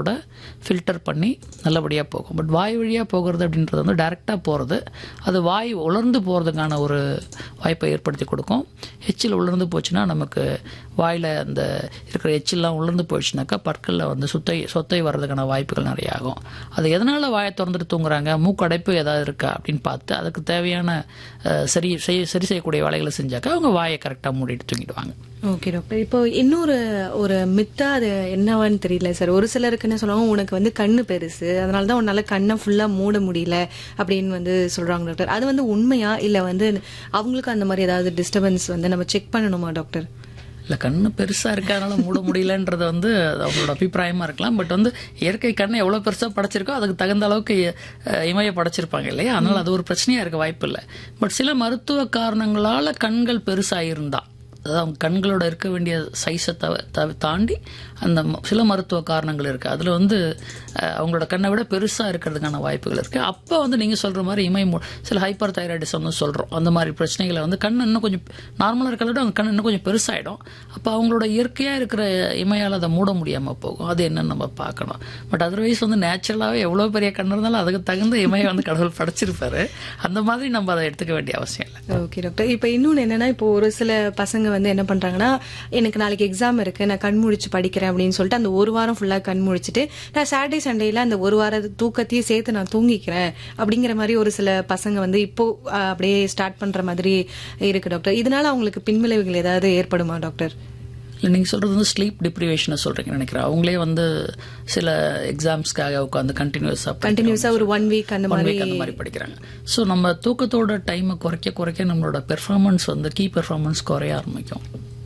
காற்றோட ஃபில்டர் பண்ணி நல்லபடியாக போகும் பட் வாய் வழியாக போகிறது அப்படின்றது வந்து டைரெக்டாக போகிறது அது வாய் உலர்ந்து போகிறதுக்கான ஒரு வாய்ப்பை ஏற்படுத்தி கொடுக்கும் எச்சில் உலர்ந்து போச்சுன்னா நமக்கு வாயில் அந்த இருக்கிற எச்சில்லாம் உலர்ந்து போயிடுச்சுனாக்கா பற்களில் வந்து சுத்தை சொத்தை வர்றதுக்கான வாய்ப்புகள் நிறைய ஆகும் அது எதனால் வாயை திறந்துட்டு தூங்குறாங்க மூக்கடைப்பு ஏதாவது இருக்கா அப்படின்னு பார்த்து அதுக்கு தேவையான அஹ், சரி செய்ய சரி செய்யக்கூடிய வேலைகளை செஞ்சாக்கா அவங்க வாயை கரெக்டாக மூடிட்டு தூங்கிடுவாங்க ஓகே டாக்டர் இப்போ இன்னொரு ஒரு மித்தா அது என்னவான்னு தெரியல சார் ஒரு சிலருக்கு என்ன சொல்லுவாங்க உனக்கு வந்து கண்ணு பெருசு அதனால தான் உன்னால கண்ணை ஃபுல்லா மூட முடியல அப்படின்னு வந்து சொல்றாங்க டாக்டர் அது வந்து உண்மையா இல்ல வந்து அவங்களுக்கு அந்த மாதிரி ஏதாவது டிஸ்டர்பன்ஸ் வந்து நம்ம செக் பண்ணணுமா டாக்டர் இல்லை கண்ணு பெருசாக இருக்கறனால மூட முடியலன்றது வந்து அது அவங்களோட அபிப்பிராயமாக இருக்கலாம் பட் வந்து இயற்கை கண்ணை எவ்வளோ பெருசாக படைச்சிருக்கோ அதுக்கு தகுந்த அளவுக்கு அஹ், இமையை படைச்சிருப்பாங்க இல்லையா அதனால அது ஒரு பிரச்சனையாக இருக்க வாய்ப்பு இல்லை பட் சில மருத்துவ காரணங்களால் கண்கள் பெருசாக இருந்தா அதாவது அவங்க கண்களோட இருக்க வேண்டிய சைஸை தவ தவ- தாண்டி அந்த ம- சில மருத்துவ காரணங்கள் இருக்குது அதில் வந்து அஹ், அவங்களோட கண்ணை விட பெருசாக இருக்கிறதுக்கான வாய்ப்புகள் இருக்குது அப்போ வந்து நீங்கள் சொல்கிற மாதிரி இமை மூ- சில ஹைப்பர் தைராய்டிசம்னு சொல்கிறோம் அந்த மாதிரி பிரச்சனைகளை வந்து கண் இன்னும் கொஞ்சம் நார்மலாக இருக்கிறத விட அவங்க கண் இன்னும் கொஞ்சம் பெருசாகிடும் அப்போ அவங்களோட இயற்கையாக இருக்கிற இமையால் அதை மூட முடியாமல் போகும் அது என்னன்னு நம்ம பார்க்கணும் பட் அதர்வைஸ் வந்து நேச்சுரலாகவே எவ்வளோ பெரிய கண் இருந்தாலும் அதுக்கு தகுந்த இமையை வந்து கடவுள் படைச்சிருப்பாரு அந்த மாதிரி நம்ம அதை எடுத்துக்க வேண்டிய அவசியம் இல்லை ஓகே டாக்டர் இப்போ இன்னொன்று என்னன்னா இப்போ ஒரு சில பசங்க வந்து என்ன பண்றாங்கன்னா எனக்கு நாளைக்கு எக்ஸாம் இருக்கு நான் கண் முழிச்சு படிக்கிறேன் அப்படின்னு சொல்லிட்டு அந்த ஒரு வாரம் ஃபுல்லா கண் முழிச்சிட்டு நான் சாட்டர்டே சண்டேல அந்த ஒரு வார தூக்கத்தையும் சேர்த்து நான் தூங்கிக்கிறேன் அப்படிங்கிற மாதிரி ஒரு சில பசங்க வந்து இப்போ அஹ், அப்படியே ஸ்டார்ட் பண்ற மாதிரி இருக்கு டாக்டர் இதனால அவங்களுக்கு பின்விளைவுகள் ஏதாவது ஏற்படுமா டாக்டர் இல்லை நீங்கள் சொல்கிறது வந்து ஸ்லீப் டிப்ரிவேஷனை சொல்கிறீங்கன்னு நினைக்கிறேன் அவங்களே வந்து சில எக்ஸாம்ஸ்க்காக உட்காந்து கண்டினியூஸாக கண்டினியூஸா ஒரு ஒன் வீக் அந்த ஒன் மாதிரி வீக் அந்த மாதிரி படிக்கிறாங்க ஸோ நம்ம தூக்கத்தோட டைமை குறைக்க குறைக்க நம்மளோட பெர்ஃபார்மன்ஸ் வந்து கீ பெர்ஃபார்மன்ஸ் குறைய ஆரம்பிக்கும்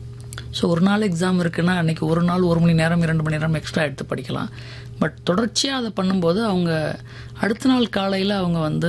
ஸோ ஒரு நாள் எக்ஸாம் இருக்குன்னா அன்னைக்கு ஒரு நாள் ஒரு மணி நேரம் இரண்டு மணி நேரம் எக்ஸ்ட்ரா எடுத்து படிக்கலாம் பட் தொடர்ச்சியாக அதை பண்ணும்போது அவங்க அடுத்த நாள் காலையில் அவங்க வந்து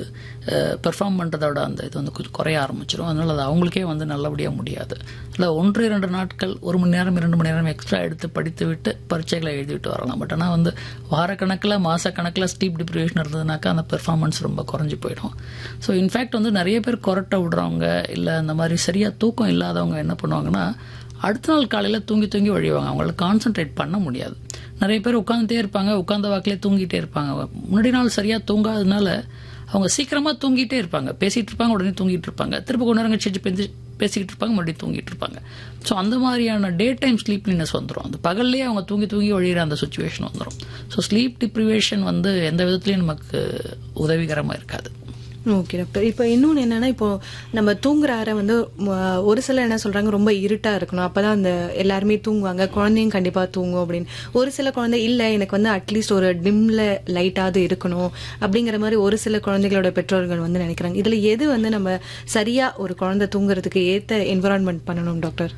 பெர்ஃபார்ம் பண்ணுறதோட அந்த இது வந்து கொஞ்சம் குறைய ஆரம்பிச்சிடும் அதனால் அது அவங்களுக்கே வந்து நல்லபடியாக முடியாது இல்லை ஒன்று இரண்டு நாட்கள் ஒரு மணி நேரம் இரண்டு மணி நேரம் எக்ஸ்ட்ரா எடுத்து படித்து விட்டு பரீட்சைகளை எழுதிவிட்டு வரலாம் பட் ஆனால் வந்து வாரக்கணக்கில் மாதக்கணக்கில் ஸ்லீப் டிப்ரிவேஷன் இருந்ததுனாக்கா அந்த பெர்ஃபார்மன்ஸ் ரொம்ப குறைஞ்சி போயிடும் ஸோ இன்ஃபேக்ட் வந்து நிறைய பேர் கொரட்டை விடுறவங்க இல்லை அந்த மாதிரி சரியாக தூக்கம் இல்லாதவங்க என்ன பண்ணுவாங்கன்னா அடுத்த நாள் காலையில் தூங்கி தூங்கி வழிவாங்க அவங்களால கான்சென்ட்ரேட் பண்ண முடியாது நிறைய பேர் உட்காந்துட்டே இருப்பாங்க உட்காந்த வாக்கிலே தூங்கிட்டே இருப்பாங்க முன்னாடி நாள் சரியாக தூங்காததுனால அவங்க சீக்கிரமாக தூங்கிட்டே இருப்பாங்க பேசிகிட்டு இருப்பாங்க உடனே தூங்கிட்டு இருப்பாங்க திரும்ப கொஞ்ச நேரம் கழிச்சு பேசி பேசிக்கிட்டு இருப்பாங்க மறுபடியும் தூங்கிட்டு இருப்பாங்க ஸோ அந்த மாதிரியான டே டைம் ஸ்லீப்லினஸ் வந்துடும் அந்த பகல்லே அவங்க தூங்கி தூங்கி ஒழிகிற அந்த சுச்சுவேஷன் வந்துடும் ஸோ ஸ்லீப் டிப்ரிவேஷன் வந்து எந்த விதத்துலையும் நமக்கு உதவிகரமாக இருக்காது ஓகே டாக்டர் இப்போ இன்னொன்று என்னன்னா இப்போ நம்ம தூங்குற அறை வந்து ம, ஒரு சிலர் என்ன சொல்றாங்க ரொம்ப இருட்டா இருக்கணும் அப்பதான் அந்த எல்லாருமே தூங்குவாங்க குழந்தையும் கண்டிப்பா தூங்கும் அப்படின்னு ஒரு சில குழந்தை இல்ல எனக்கு வந்து அட்லீஸ்ட் ஒரு டிம்ல லைட்டாவது இருக்கணும் அப்படிங்கிற மாதிரி ஒரு சில குழந்தைகளோட பெற்றோர்கள் வந்து நினைக்கிறாங்க இதுல எது வந்து நம்ம சரியா ஒரு குழந்தை தூங்குறதுக்கு ஏத்த என்விரான்மெண்ட் பண்ணணும் டாக்டர்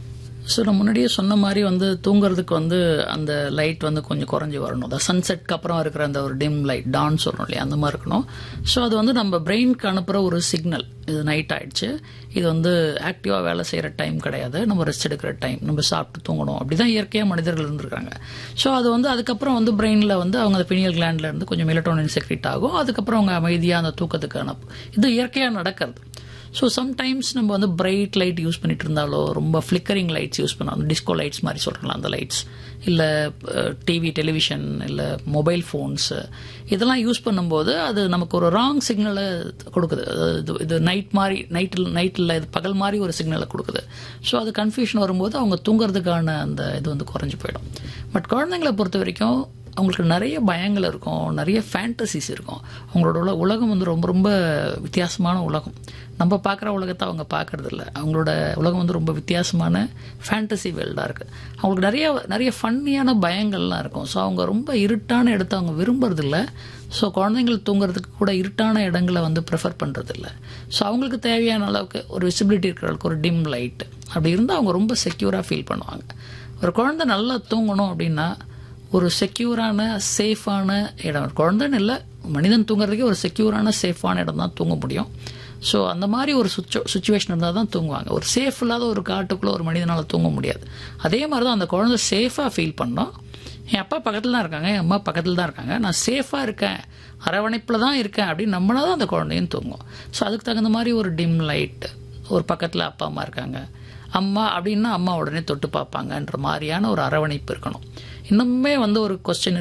ஸோ நான் முன்னாடியே சொன்ன மாதிரி வந்து தூங்குறதுக்கு வந்து அந்த லைட் வந்து கொஞ்சம் குறைஞ்சி வரணும் அந்த சன்செட்க்கு அப்புறம் இருக்கிற அந்த ஒரு டிம் லைட் டான் சொல்கிறோம் இல்லையா அந்த மாதிரி இருக்கணும் ஸோ அது வந்து நம்ம பிரெயினுக்கு அனுப்புகிற ஒரு சிக்னல் இது நைட் ஆயிடுச்சு இது வந்து ஆக்டிவாக வேலை செய்கிற டைம் கிடையாது நம்ம ரெஸ்ட் எடுக்கிற டைம் நம்ம சாப்பிட்டு தூங்கணும் அப்படி தான் இயற்கையாக மனிதர்கள் இருந்திருக்காங்க ஸோ அது வந்து அதுக்கப்புறம் வந்து பிரெயினில் வந்து அவங்க அந்த பினியல் கிளாண்ட்ல இருந்து கொஞ்சம் மெலட்டோனின் செக்ரிட் ஆகும் அதுக்கப்புறம் அவங்க அமைதியாக அந்த தூக்கத்துக்கு அனுப்பும் இது இயற்கையாக நடக்கிறது ஸோ சம்டைம்ஸ் நம்ம வந்து பிரைட் லைட் யூஸ் பண்ணிட்டு இருந்தாலோ ரொம்ப ஃப்ளிக்கரிங் லைட்ஸ் யூஸ் பண்ணாலும் டிஸ்கோ லைட்ஸ் மாதிரி சொல்கிறலாம் அந்த லைட்ஸ் இல்லை டிவி டெலிவிஷன் இல்லை மொபைல் ஃபோன்ஸு இதெல்லாம் யூஸ் பண்ணும்போது அது நமக்கு ஒரு ராங் சிக்னலை கொடுக்குது அதாவது இது இது நைட் மாதிரி நைட்டில் நைட்டில் இது பகல் மாதிரி ஒரு சிக்னலை கொடுக்குது ஸோ அது கன்ஃபியூஷன் வரும்போது அவங்க தூங்குறதுக்கான அந்த இது வந்து குறைஞ்சி போயிடும் பட் குழந்தைங்களை பொறுத்த வரைக்கும் அவங்களுக்கு நிறைய பயங்கள் இருக்கும் நிறைய ஃபேண்டசிஸ் இருக்கும் அவங்களோட உல உலகம் வந்து ரொம்ப ரொம்ப வித்தியாசமான உலகம் நம்ம பார்க்குற உலகத்தை அவங்க பார்க்கறது இல்ல அவங்களோட உலகம் வந்து ரொம்ப வித்தியாசமான ஃபேண்டசி வேர்ல்டாக இருக்குது அவங்களுக்கு நிறைய நிறைய ஃபன்னியான பயங்கள்லாம் இருக்கும் ஸோ அவங்க ரொம்ப இருட்டான இடத்த அவங்க விரும்புறதில்ல ஸோ குழந்தைங்கள் தூங்குறதுக்கு கூட இருட்டான இடங்களை வந்து ப்ரிஃபர் பண்ணுறதில்ல ஸோ அவங்களுக்கு தேவையான அளவுக்கு ஒரு விசிபிலிட்டி இருக்கிற அளவுக்கு ஒரு டிம் லைட் அப்படி இருந்தால் அவங்க ரொம்ப செக்யூராக ஃபீல் பண்ணுவாங்க ஒரு குழந்தை நல்லா தூங்கணும் அப்படின்னா ஒரு செக்யூரான சேஃபான இடம் குழந்தைன்னு இல்லை மனிதன் தூங்குறதுக்கே ஒரு செக்யூரான சேஃபான இடம் தான் தூங்க முடியும் ஸோ அந்த மாதிரி ஒரு சுச்சு சுச்சுவேஷன் இருந்தால் தான் தூங்குவாங்க ஒரு சேஃப் இல்லாத ஒரு காட்டுக்குள்ளே ஒரு மனிதனால் தூங்க முடியாது அதே மாதிரி தான் அந்த குழந்தை சேஃபாக ஃபீல் பண்ணோம் என் அப்பா பக்கத்தில் தான் இருக்காங்க என் அம்மா பக்கத்தில் தான் இருக்காங்க நான் சேஃபாக இருக்கேன் அரவணைப்பில் தான் இருக்கேன் அப்படின்னு நம்மளா தான் அந்த குழந்தையும் தூங்கும் ஸோ அதுக்கு தகுந்த மாதிரி ஒரு டிம் லைட் ஒரு பக்கத்தில் அப்பா அம்மா இருக்காங்க அம்மா அப்படின்னா அம்மா உடனே தொட்டு பார்ப்பாங்கன்ற மாதிரியான ஒரு அரவணைப்பு இருக்கணும் இன்னுமே வந்து ஒரு கொஸ்டின்